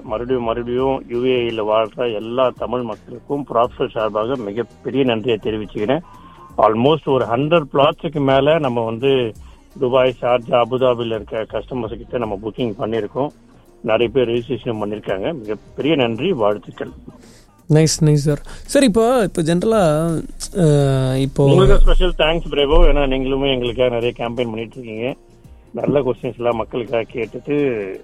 மறுபடியும் மறுபடியும் யுஏஇல வாழ்ற எல்லா தமிழ் மக்களுக்கும் ப்ராப்ஷல் சார்பாக மிகப்பெரிய நன்றியை தெரிவிச்சுக்கிறேன் ஆல்மோஸ்ட் ஒரு ஹண்ட்ரட் பிளாட்ஸுக்கு மேல நம்ம வந்து துபாய் ஷார்ஜா அபுதாபில இருக்க கஸ்டமர்ஸ் கிட்ட நம்ம புக்கிங் பண்ணியிருக்கோம் நிறைய பேர் ரெஜிஸ்ட்ரேஷன் பண்ணியிருக்காங்க மிகப்பெரிய நன்றி வாழ்த்துக்கள் நைஸ் நைஸ் சார் சார் இப்போ இப்போ ஜென்ரலாக இப்போ உங்களுக்கு ஸ்பெஷல் தேங்க்ஸ் பிரேவோ ஏன்னா நீங்களுமே எங்களுக்காக நிறைய கேம்பெயின் பண்ணிட்டு இருக்கீங்க நல்ல கொஸ்டின்ஸ் எல்லாம் மக்களுக்காக கேட்டுட்டு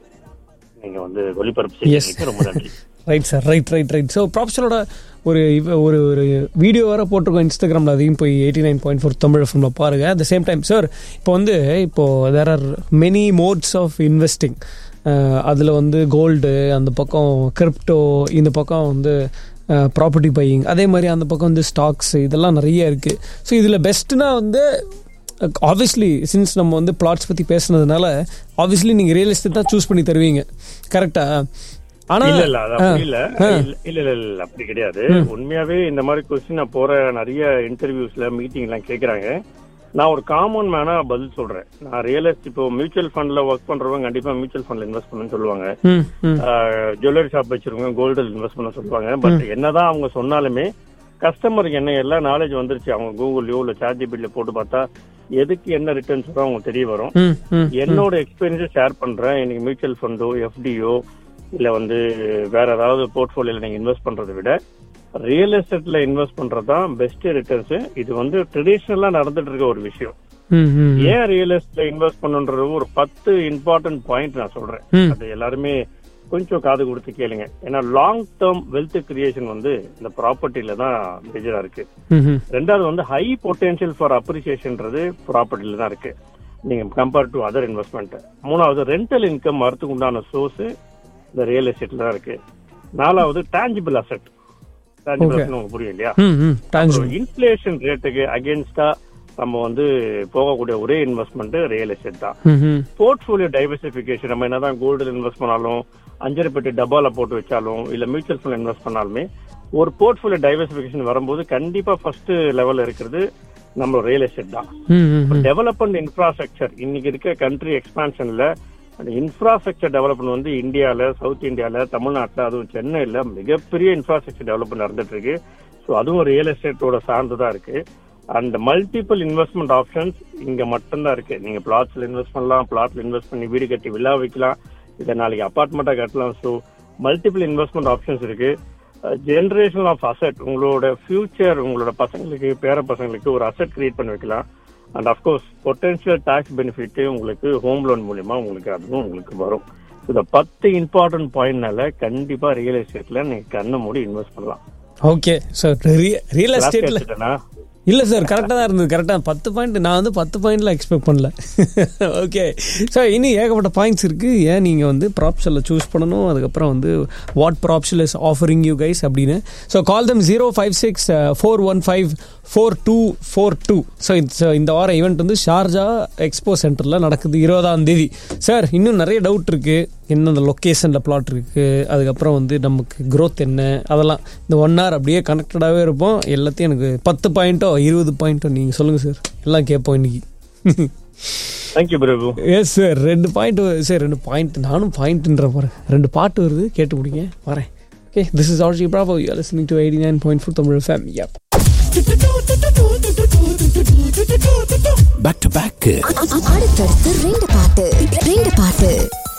நீங்க வந்து ஒளிபரப்பு செய்யறதுக்கு ரொம்ப நன்றி right sir right right right so ப்ராப்ஷலோட ஒரு இவ- ஒரு ஒரு வீடியோ வேற போட்டிருக்கோம் இன்ஸ்டாகிராமில் அதையும் போய் eighty nine point four Tamil ஃபிலிமில் பாருங்க at the same time sir இப்போ வந்து இப்போ there are many modes of investing அதில் வந்து கோல்டு அந்த பக்கம் கிரிப்டோ இந்த பக்கம் வந்து ப்ராப்பர்ட்டி பையிங் அதே மாதிரி அந்த பக்கம் வந்து ஸ்டாக்ஸ் இதெல்லாம் நிறைய இருக்குது ஸோ இதில் பெஸ்ட்னா வந்து ஆப்வியஸ்லி சின்ஸ் நம்ம வந்து பிளாட்ஸ் பற்றி பேசுனதுனால ஆப்வியஸ்லி நீங்கள் ரியல் எஸ்டேட் தான் சூஸ் பண்ணி தருவீங்க கரெக்டாக ஆனால் இல்ல இல்ல அது அப்படி இல்ல இல்ல இல்ல இல்ல இல்ல அப்படி கிடையாது உண்மையாவே இந்த மாதிரி கொஸ்டின் நான் போற நிறைய இன்டர்வியூஸ்ல மீட்டிங் எல்லாம் கேக்குறாங்க நான் ஒரு காமன் மேனா பதில் சொல்றேன் நான் ரியல் எஸ்டேட் இப்போ மியூச்சுவல் ஃபண்ட்ல ஒர்க் பண்றவங்க கண்டிப்பா மியூச்சுவல் ஃபண்ட்ல இன்வெஸ்ட் பண்ணணும்னு சொல்லுவாங்க ம் ம் ஜுவல்லரி ஷாப் வச்சிருக்கவங்க கோல்டில் இன்வெஸ்ட் பண்ண சொல்லுவாங்க பட் என்னதான் அவங்க சொன்னாலுமே கஸ்டமருக்கு என்ன எல்லா நாலேஜ் வந்துருச்சு அவங்க கூகுள்லயோ இல்ல சாட் ஜிபில போட்டு பார்த்தா எதுக்கு என்ன ரிட்டர்ன்ஸ் வரும் அவங்க தெரிய வரும் ம் ம் என்னோட எக்ஸ்பீரியன்ஸை ஷேர் பண்றேன் எனக்கு மியூச்சுவல் ஃபண்டோ எஃப்டியோ இல்ல வந்து வேற ஏதாவது போர்ட்ஃபோலியோல நீங்க இன்வெஸ்ட் பண்றதை விட ரியல் எஸ்டேட்ல இன்வெஸ்ட் பண்றது தான் பெஸ்ட் ரிட்டர்ன்ஸ் இது வந்து ட்ரெடிஷ்னலா நடந்துட்டு இருக்க ஒரு விஷயம் ம் ம் ஏன் ரியல் எஸ்டேட்ல இன்வெஸ்ட் பண்ணுன்றது ஒரு பத்து இம்பார்ட்டன்ட் பாயிண்ட் நான் சொல்றேன் ம். அது எல்லாருமே கொஞ்சம் காது கொடுத்து கேளுங்க ஏன்னா லாங் டேர்ம் வெல்த் கிரியேஷன் வந்து இந்த ப்ராப்பர்ட்டில தான் மேஜரா இருக்கு ம் ரெண்டாவது வந்து ஹை பொட்டன்ஷியல் ஃபார் அப்ரிசியேஷன்ன்றது ப்ராப்பர்ட்டில தான் இருக்கு நீங்க கம்பேர் டு அதர் இன்வெஸ்ட்மெண்ட் மூணாவது ரெண்டல் இன்கம் வரத்துக்கு உண்டான சோர்ஸ் இந்த ரியல் எஸ்டேட்ல தான் இருக்கு நாலாவது tangible asset tangible Okay. Asset உங்களுக்கு புரியும் இல்லையா ம் ம் tangible. இன்ஃபிளேஷன் ரேட்டுக்கு அகேன்ஸ்டா நம்ம வந்து போகக்கூடிய ஒரே இன்வெஸ்ட்மெண்ட் ரியல் எஸ்டேட் தான் ம் ம் போர்ட்ஃபோலியோ டைவர்சிபிகேஷன் நம்ம என்னதான் கோல்டு இன்வெஸ்ட் பண்ணாலும் அஞ்சரை பெட்டி டப்பால போட்டு வச்சாலும் இல்ல மியூச்சுவல் ஃபண்ட் இன்வெஸ்ட் பண்ணாலுமே ஒரு போர்ட்ஃபோலியோ டைவர்சிபிகேஷன் வரும்போது கண்டிப்பா ஃபர்ஸ்ட் லெவல்ல இருக்கிறது நம்ம ரியல் எஸ்டேட் தான் ம் ம் ம் டெவலப்மெண்ட் இன்ஃப்ராஸ்ட்ரக்சர் இன்னைக்கு இருக்க கண்ட்ரி எக்ஸ்பான்ஷன்ல அந்த இன்ஃப்ராஸ்ட்ரக்சர் டெவலப்மெண்ட் வந்து இந்தியால சவுத் இந்தியால தமிழ்நாட்டுல அதுவும் சென்னையில மிகப்பெரிய இன்ஃப்ராஸ்ட்ரக்சர் டெவலப்மெண்ட் நடந்துட்டு இருக்கு ஸோ அதுவும் ரியல் எஸ்டேட்டோட சார்ந்துதான் இருக்கு அந்த மல்டிபிள் இன்வெஸ்ட்மெண்ட் ஆப்ஷன்ஸ் இங்க மட்டும்தான் இருக்கு நீங்க பிளாட்ஸ்ல இன்வெஸ்ட் பண்ணலாம் பிளாட்ல இன்வெஸ்ட் பண்ணி வீடு கட்டி வில்லா வைக்கலாம் இதை நாளைக்கு அபார்ட்மெண்ட்டா கட்டலாம் ஸோ மல்டிபிள் இன்வெஸ்ட்மெண்ட் ஆப்ஷன்ஸ் இருக்கு ஜெனரேஷன் ஆஃப் அசெட் உங்களோட ஃபியூச்சர் உங்களோட பசங்களுக்கு பேர பசங்களுக்கு ஒரு அசெட் கிரியேட் பண்ணி வைக்கலாம் and of course potential tax benefit உங்களுக்கு ஹோம் லோன் மூலியமா உங்களுக்கு அதுவும் உங்களுக்கு வரும் இந்த பத்து இம்பார்ட்டன்ட் பாயிண்ட்னால கண்டிப்பா ரியல் எஸ்டேட்ல நீங்க கண்ணை மூடி இன்வெஸ்ட் பண்ணலாம் ஓகே சார் ரியல் Class எஸ்டேட்ல எடுத்துட்டேனா? இல்லை சார் கரெக்டாக தான் இருந்தது கரெக்டாக பத்து பாயிண்ட் நான் வந்து பத்து பாயிண்ட்ல எக்ஸ்பெக்ட் பண்ணல ஓகே ஸோ இன்னும் ஏகப்பட்ட பாயிண்ட்ஸ் இருக்குது ஏன் நீங்கள் வந்து ப்ராப்ஷலில் சூஸ் பண்ணணும் அதுக்கப்புறம் வந்து what Propshell is offering you guys அப்படின்னு so call them zero five six four one five four two four two so இந்த வாரம் ஈவெண்ட் வந்து ஷார்ஜா எக்ஸ்போ சென்டரில் நடக்குது இருபதாம் தேதி சார் இன்னும் நிறைய டவுட் இருக்குது என்ன அந்த லொக்கேஷனில் பிளாட் இருக்குது அதுக்கப்புறம் வந்து நமக்கு growth என்ன அதெல்லாம் இந்த ஒன் ஹவர் அப்படியே கனெக்டடாகவே இருப்போம் எல்லாத்தையும் எனக்கு பத்து பாயிண்ட்டோ இருபது பாயிண்ட்டோ நீங்கள் சொல்லுங்கள் சார் எல்லாம் கேட்போம் இன்னைக்கு Thank you Prabhu yes sir ரெண்டு பாயிண்ட் சார் ரெண்டு பாயிண்ட் நானும் பாயிண்ட்ன்ற பாருங்க ரெண்டு பாட்டு வருது கேட்டு முடிங்க வரேன் okay this is RJ Bravo you listening to eighty nine point four Tamil fame yeah back to back அடுத்தடுத்து ரெண்டு பாட்டு ரெண்டு பாட்டு